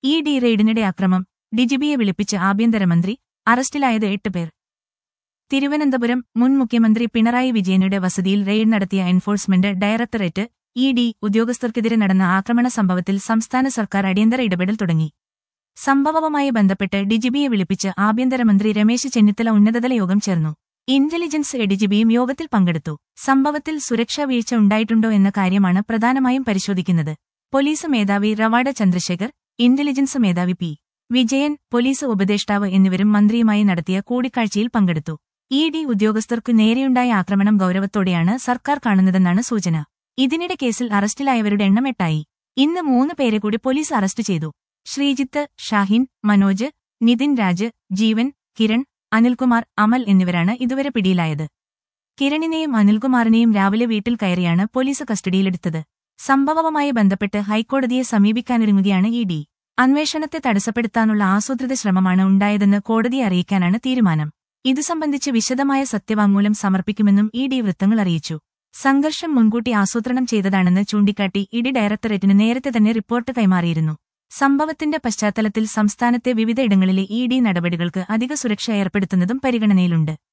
E D റെയ്ഡിനിടെ അക്രമം ഡിജിബിയെ വിളിപ്പിച്ച് ആഭ്യന്തരമന്ത്രി അറസ്റ്റിലായത് എട്ട് പേർ തിരുവനന്തപുരം മുൻ മുഖ്യമന്ത്രി പിണറായി വിജയനുടെ വസതിയിൽ റെയ്ഡ് നടത്തിയ എൻഫോഴ്സ്മെന്റ് ഡയറക്ടറേറ്റ് ഇ ഡി ഉദ്യോഗസ്ഥർക്കെതിരെ നടന്ന ആക്രമണ സംഭവത്തിൽ സംസ്ഥാന സർക്കാർ അടിയന്തര ഇടപെടൽ തുടങ്ങി സംഭവവുമായി ബന്ധപ്പെട്ട് ഡിജിബിയെ വിളിപ്പിച്ച് ആഭ്യന്തരമന്ത്രി രമേശ് ചെന്നിത്തല ഉന്നതതല യോഗം ചേർന്നു ഇന്റലിജൻസ് എഡിജിബിയും യോഗത്തിൽ പങ്കെടുത്തു സംഭവത്തിൽ സുരക്ഷാ വീഴ്ച ഉണ്ടായിട്ടുണ്ടോ എന്ന കാര്യമാണ് പ്രധാനമായും പരിശോധിക്കുന്നത് പോലീസ് മേധാവി റവാഡ ചന്ദ്രശേഖർ ഇന്റലിജൻസ് മേധാവി പി വിജയൻ പോലീസ് ഉപദേഷ്ടാവ് എന്നിവരും മന്ത്രിയുമായി നടത്തിയ കൂടിക്കാഴ്ചയിൽ പങ്കെടുത്തു ഇ ഡി ഉദ്യോഗസ്ഥർക്കു നേരെയുണ്ടായ ആക്രമണം ഗൌരവത്തോടെയാണ് സർക്കാർ കാണുന്നതെന്നാണ് സൂചന ഇതിനിടെ കേസിൽ അറസ്റ്റിലായവരുടെ എണ്ണം എട്ടായി ഇന്ന് മൂന്ന് പേരെ കൂടി പോലീസ് അറസ്റ്റ് ചെയ്തു ശ്രീജിത്ത് ഷാഹിൻ മനോജ് നിതിൻ രാജ് ജീവൻ കിരൺ അനിൽകുമാർ അമൽ എന്നിവരാണ് ഇതുവരെ പിടിയിലായത് കിരണിനെയും അനിൽകുമാറിനെയും രാവിലെ വീട്ടിൽ കയറിയാണ് പോലീസ് കസ്റ്റഡിയിലെടുത്തത് സംഭവവുമായി ബന്ധപ്പെട്ട് ഹൈക്കോടതിയെ സമീപിക്കാനൊരുങ്ങുകയാണ് ഇ ഡി അന്വേഷണത്തെ തടസ്സപ്പെടുത്താനുള്ള ആസൂത്രിത ശ്രമമാണ് ഉണ്ടായതെന്ന് കോടതിയെ അറിയിക്കാനാണ് തീരുമാനം ഇതു സംബന്ധിച്ച് വിശദമായ സത്യവാങ്മൂലം സമർപ്പിക്കുമെന്നും ഇ ഡി വൃത്തങ്ങൾ അറിയിച്ചു സംഘർഷം മുൻകൂട്ടി ആസൂത്രണം ചെയ്തതാണെന്ന് ചൂണ്ടിക്കാട്ടി ഇഡി ഡയറക്ടറേറ്റിന് നേരത്തെ തന്നെ റിപ്പോർട്ട് കൈമാറിയിരുന്നു സംഭവത്തിന്റെ പശ്ചാത്തലത്തിൽ സംസ്ഥാനത്തെ വിവിധയിടങ്ങളിലെ ഇ ഡി നടപടികൾക്ക് അധിക സുരക്ഷ ഏർപ്പെടുത്തുന്നതും പരിഗണനയിലുണ്ട്